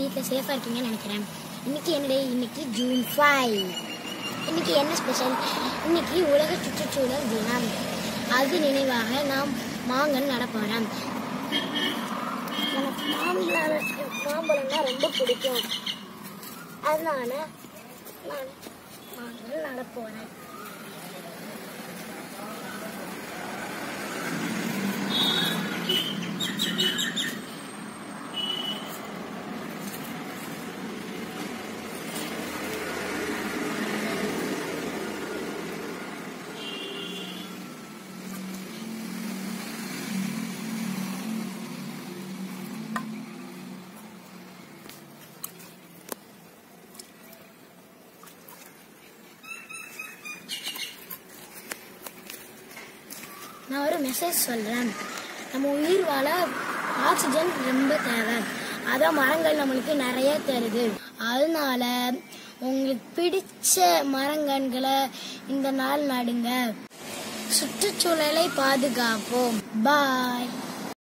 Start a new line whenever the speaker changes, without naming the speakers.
வீட்டில் சேஃபாக இருக்கீங்கன்னு நினைக்கிறேன் இன்னைக்கு என்னுடைய இன்னைக்கு ஜூன் ஃபைவ் இன்னைக்கு என்ன ஸ்பெஷல் இன்னைக்கு உலக சுற்றுச்சூழல் தினம் அது நினைவாக நாம் மாங்கல் நட போகிறோம் எனக்கு மாம்பழம் மாம்பழம்னா ரொம்ப பிடிக்கும் அதனால நான் மாங்கல் நட போகிறேன் நான் ஒரு மெசேஜ் சொல்கிறேன் நம்ம உயிர் வாழ ஆக்சிஜன் ரொம்ப தேவை அதான் மரங்கள் நம்மளுக்கு நிறைய தருது அதனால உங்களுக்கு பிடிச்ச மரங்கன்களை இந்த நாள் நடுங்க சுற்றுச்சூழலை பாதுகாப்போம் பாய்